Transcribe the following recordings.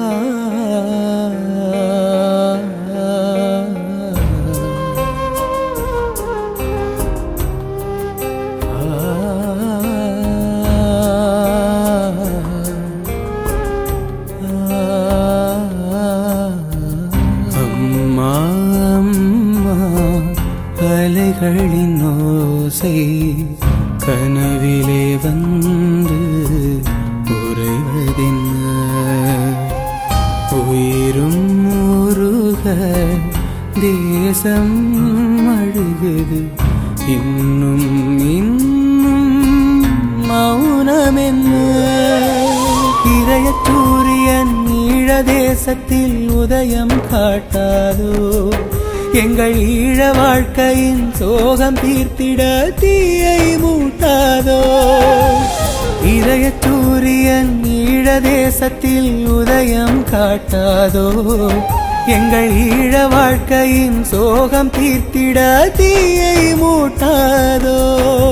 அம்மா அம்மா அலைகளின் ஓசை கனவிலே வந்து உறைவதென்ன உயிரும் உருக தேசம் அழுகுது இன்னும் இன்னும் மௌனமென்ன இதய சூரியன் ஈழ தேசத்தில் உதயம் காட்டாதோ எங்கள் ஈழ வாழ்க்கையின் சோகம் தீர்த்திட தீயை மூட்டாதோ இதய சூரியன் ஈழ தேசத்தில் உதயம் காட்டாதோ எங்கள் ஈழ வாழ்க்கையின் சோகம் தீர்த்திட தீயை மூட்டாதோ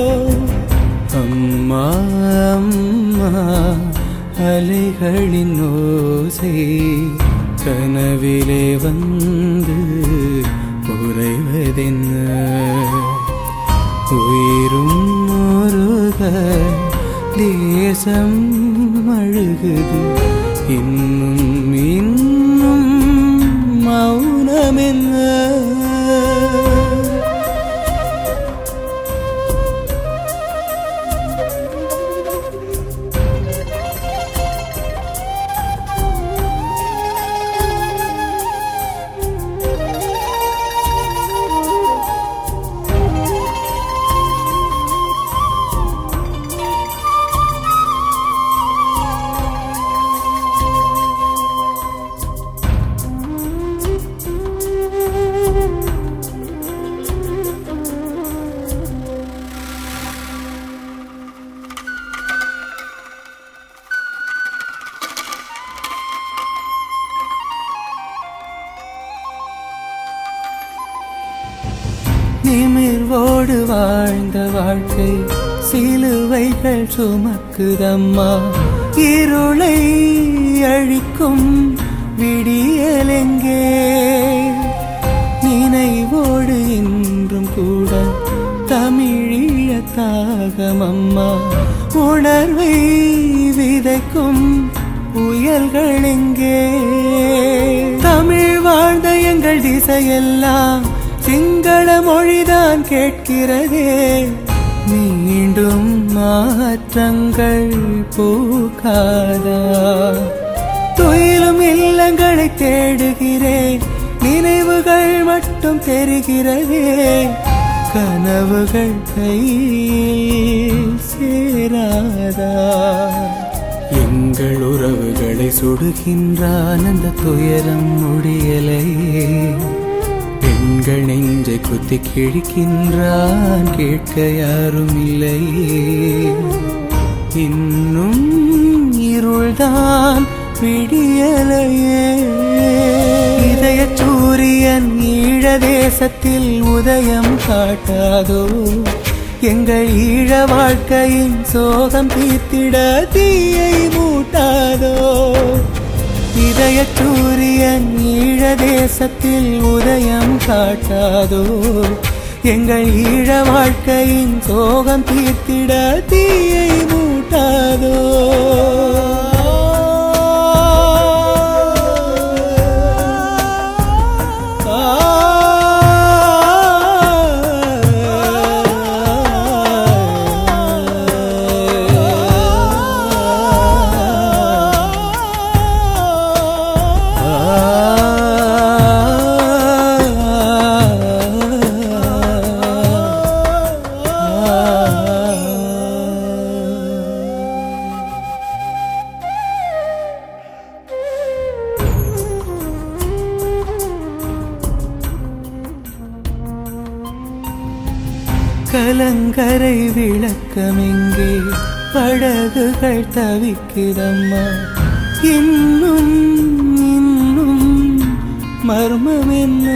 அம்மா அம்மா அலைகளின் ஓசை கனவிலே வந்து உறைவதென்ன உயிரும் முருக தேசம் அழுகுது இன்னும் இன்னும் மௌனமென்ன நிமிர்வோடு வாழ்ந்த வாழ்க்கை சிலுவைகள் சுமக்குதம்மா இருளை அழிக்கும் விடியலெங்கே நினைவோடு இன்றும் கூட தமிழீழ தாகமம்மா உணர்வை விதைக்கும் புயல்கள் எங்கே தமிழ் வாழ்ந்த எங்கள் திசையெல்லாம் சிங்கள மொழிதான் கேட்கிறதே மீண்டும் மாற்றங்கள் பூக்காதா துயிலும் இல்லங்களை தேடுகிறேன் நினைவுகள் மட்டும் தெரிகிறதே கனவுகள் கையில் சேராதா எங்கள் உறவுகளை சுடுகின்றான் அந்த துயரம் முடியலையே பெண்கள் நெஞ்சை குத்தி கிழிக்கின்றான் கேட்க யாரும் இல்லையே இன்னும் இருள்தான் விடியலையே இதய சூரியன் ஈழ தேசத்தில் உதயம் காட்டாதோ எங்கள் ஈழ வாழ்க்கையின் சோகம் தீர்த்திட தீயை மூட்டாதோ இதய சூரியன் ஈழ தேசத்தில் உதயம் காட்டாதோ எங்கள் ஈழ வாழ்க்கையின் சோகம் தீர்த்திட தீயை மூட்டாதோ கலங்கரை விளக்கமெங்கே படகுகள் தவிக்கிறம்மா இன்னும் இன்னும் மர்மம் என்ன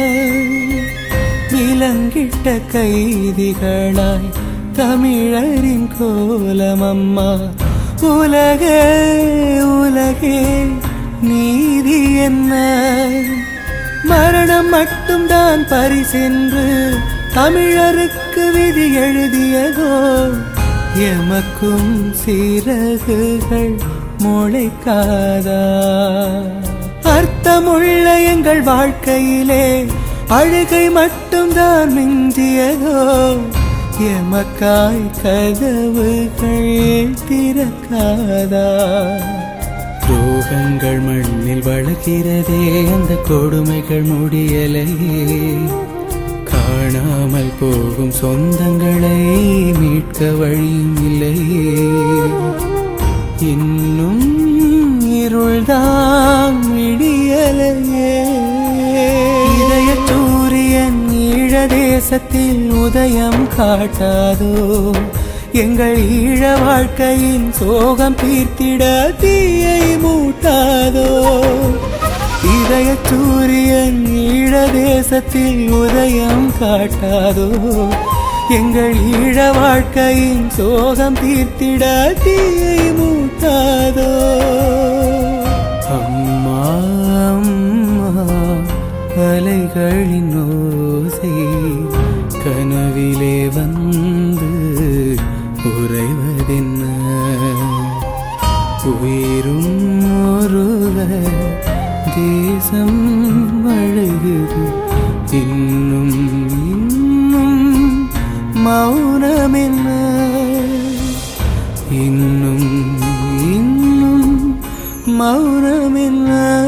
விலங்கிட்ட கைதிகளாய் தமிழரின் கோலமம்மா உலகே உலகே நீதி என்ன மரணம் மட்டும்தான் பரிசென்று தமிழருக்கு விதி எழுதியதோ எமக்கும் சிறகுகள் முளைக்காதா அர்த்தமுள்ள எங்கள் வாழ்க்கையிலே அழுகை மட்டும்தான் மிஞ்சியதோ எமக்காய் கதவுகள் திறக்காதா துரோகங்கள் மண்ணில் வளர்கிறதே அந்த கொடுமைகள் முடியலையே காணாமல் போகும் சொந்தங்களை மீட்க வழியும் இல்லையே இன்னும் இருள்தான் விடியலையே இதய சூரியன் ஈழ தேசத்தில் உதயம் காட்டாதோ எங்கள் ஈழ வாழ்க்கையின் சோகம் தீர்த்திட தீயை மூட்டாதோ இதய சூரியன் ஈழ தேசத்தில் உதயம் காட்டாதோ எங்கள் ஈழ வாழ்க்கையின் சோகம் தீர்த்திட தீயை மூட்டாதோ அம்மா அம்மா அலைகளின் ஓசை கனவிலே வந்து உறைவதென்ன உயிரும் ஒருவர் தேசம் அழகுது இன்னும் இன்னும் மௌனம் என்ன இன்னும் இன்னும் மௌனம் என்ன